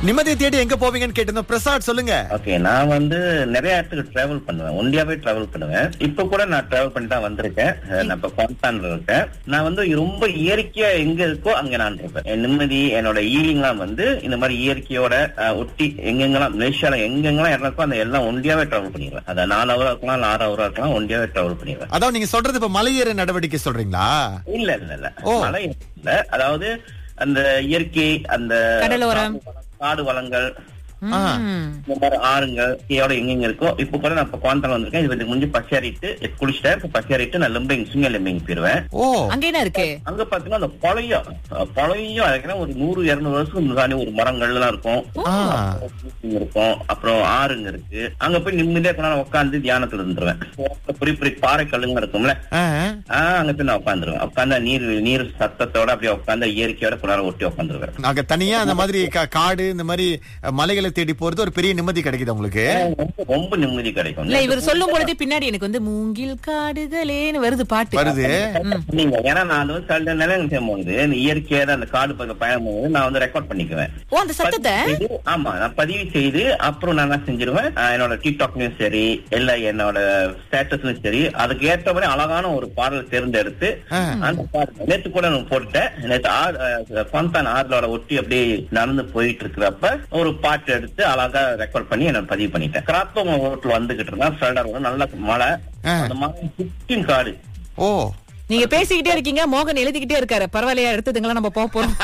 நிம்மதியை தேடி எங்க போவீங்கன்னு கேட்டிருந்தோம் பிரசாத் சொல்லுங்க ஓகே நான் வந்து நிறைய இடத்துக்கு டிராவல் பண்ணுவேன் ஒண்டியாவே டிராவல் பண்ணுவேன் இப்ப கூட நான் டிராவல் பண்ணி தான் வந்திருக்கேன் அஹ் நான் இப்ப குவான்டான்ல இருக்கேன் நான் வந்து ரொம்ப இயற்கையா எங்க இருக்கோ அங்க நான் இருப்பேன் என் நிம்மதி என்னோட ஈலிங்லாம் வந்து இந்த மாதிரி இயற்கையோட அஹ், ஒட்டி எங்கெங்கெல்லாம் மலேசியால எங்கெங்கெல்லாம் இடம் இருக்கோ அந்த எல்லாம் ஒண்டியாவே டிராவல் பண்ணிடுவேன் அதை நாலு ஹவரா இருக்கலாம் இல்ல ஆறு ஹவரா இருக்கலாம் ஒண்டியாவே டிராவல் பண்ணிடுவேன் அதான் நீங்க சொல்றது இப்ப மலையேற நடவடிக்கை சொல்றீங்களா இல்ல இல்ல இல்ல ஓ. மழை இல்ல அதாவது அந்த இயற்கை அந்த கடலோரம். காடு வளங்கள் ஆ. ம். இந்த மாதிரி ஆறுங்கள் இதோட எங்கெங்க இருக்கோ இப்ப கூட நான் இப்ப குவாந்தல் வந்திருக்கேன் இது முடிஞ்சு பசியாரிட்டு குளிச்சிட்டேன் இப்ப பசியாரிட்டு நான் லிம்பிங் சிங்க லிம்பிங் போயிருவேன் ஓ அங்க என்ன இருக்கு அங்க பாத்தீங்கன்னா அந்த பழைய அஹ், பழைய அதுக்குன்னா ஒரு நூறு இருநூறு வருஷத்துக்கு முன்னாடி ஒரு மரங்கள் எல்லாம் இருக்கும் ஆ. இருக்கும் அப்புறம் ஆறுங்க இருக்கு அங்க போய் நிம்மதியா கொஞ்ச நேரம் உட்காந்து தியானத்துல இருந்துருவேன் பெரிய பெரிய பாறை கல்லுங்க இருக்கும்ல ஆ. ஆஹ் அங்க போய் நான் உட்காந்துருவேன் உட்காந்து நீர் நீர் சத்தத்தோட அப்படியே உட்காந்து இயற்கையோட கொஞ்ச நேரம் ஒட்டி உட்காந்துருவேன் நாங்க தனியா அந்த மாதிரி கா- காடு இந்த மாதிரி அஹ், மலைகளை தேடி போறது ஒரு பெரிய நிம்மதி கிடைக்குது உங்களுக்கு ரொம்ப நிம்மதி கிடைக்கும் இல்ல இவர் சொல்லும் பொழுதே பின்னாடி எனக்கு வந்து மூங்கில் காடுகளேன்னு வருது பாட்டு வருது நீங்க ஏன்னா நான் அது வந்து சில நேரம் செய்யும்போது இந்த இயற்கையோட அந்த காடு பக்கம் பயணம் போது நான் வந்து ரெக்கார்ட் பண்ணிக்குவேன் ஓ அந்த சத்தத்தை பதிவு செய்து- ஆமா நான் பதிவு செய்து அப்புறம் நான் என்ன செஞ்சிருவேன் ஆஹ் என்னோட டிக்டாக்லயும் சரி இல்ல என்னோட ஸ்டேட்டஸ்லயும் சரி அதுக்கு ஏற்ற மாதிரி அழகான ஒரு பாடல் தேர்ந்தெடுத்து ஆ. அந்த பாடல் நேத்து கூட நான் போட்டுட்டேன் நேத்து ஆறு குவாந்தான் ஆறுலோட ஒட்டி அப்படியே நடந்து போயிட்டு இருக்கிறப்ப ஒரு பாட்டு எடுத்து அழகா ரெக்கார்ட் பண்ணி என்ன பதிவு பண்ணிட்டேன் கிராத்தவங்க ரோட்ல வந்துகிட்டு இருந்தா ஃபிளடர் வந்து நல்ல மழை ஆ. அந்த மழை சுற்றின் காடு ஓ நீங்க பேசிக்கிட்டே இருக்கீங்க மோகன் எழுதிக்கிட்டே இருக்காரு பரவாயில்லையா எடுத்ததுங்களா நம்ம போக போறோம்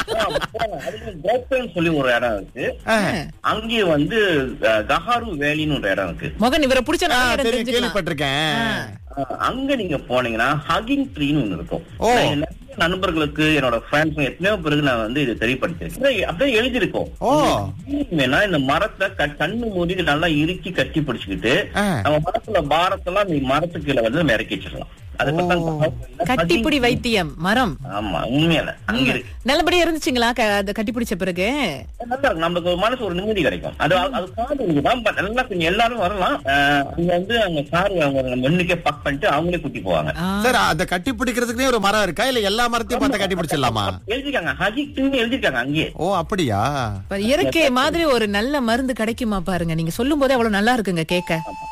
அதுக்கு கோப்பேன்னு சொல்லி ஒரு இடம் இருக்கு ஆ. அங்கே வந்து அஹ், கஹாரு வேலின்னு ஒரு இடம் இருக்கு மோகன் இவரை பிடிச்ச ஆ, நிறைய இடம் தெரியும், தெரிஞ்சுக்கலாம் கேள்விப்பட்டிருக்கேன் அஹ், அங்க நீங்க போனீங்கன்னா ஹகிங் ட்ரீன்னு ஒண்ணு இருக்கும் ஓ. நான் நிறைய நண்பர்களுக்கு என்னோட ஃப்ரெண்ட்ஸ் எத்தனையோ பேருக்கு நான் வந்து இது தெரியப்படுத்திருக்கேன் அப்படியே எழுதியிருக்கோம் ஓ வேணா இந்த மரத்தை க- கண்ணு மூடி நல்லா இறுக்கி கட்டி பிடிச்சுக்கிட்டு ஆ. நம்ம மரத்துல பாரத்தெல்லாம் நீ மரத்துக்கு கீழே வந்து நம்ம இறக்கி வச்சிடலாம் அது ஓ. கட்டிப்பிடி வைத்தியம் மரம் ஆமா உண்மையில அங்க இருக்கு நல்லபடியா இருந்துச்சுங்களா க- அது கட்டி பிடிச்ச பிறகு நல்லா இருக்கும் நம்மளுக்கு ஒரு மனசு ஒரு நிம்மதி கிடைக்கும் அது அது காடு இருக்குதான் பட் நல்லா கொஞ்சம் எல்லாரும் வரலாம் அஹ் அங்க வந்து அங்க கார் அவங்க முன்னுக்கே பக் பண்ணிட்டு அவங்களே கூட்டி போவாங்க ஆ. சார் அத கட்டி பிடிக்கிறதுக்குனே ஒரு மரம் இருக்கா இல்ல எல்லா மரத்தையும் பார்த்தா கட்டி பிடிச்சிடலாமா எழுதிருக்காங்க ஹஜிக்னு எழுதிருக்காங்க அங்கேயே ஓ அப்படியா இப்ப இயற்கை மாதிரி ஒரு நல்ல மருந்து கிடைக்குமா பாருங்க நீங்க சொல்லும் போதே அவ்வளவு நல்லா இருக்குங்க கேட்க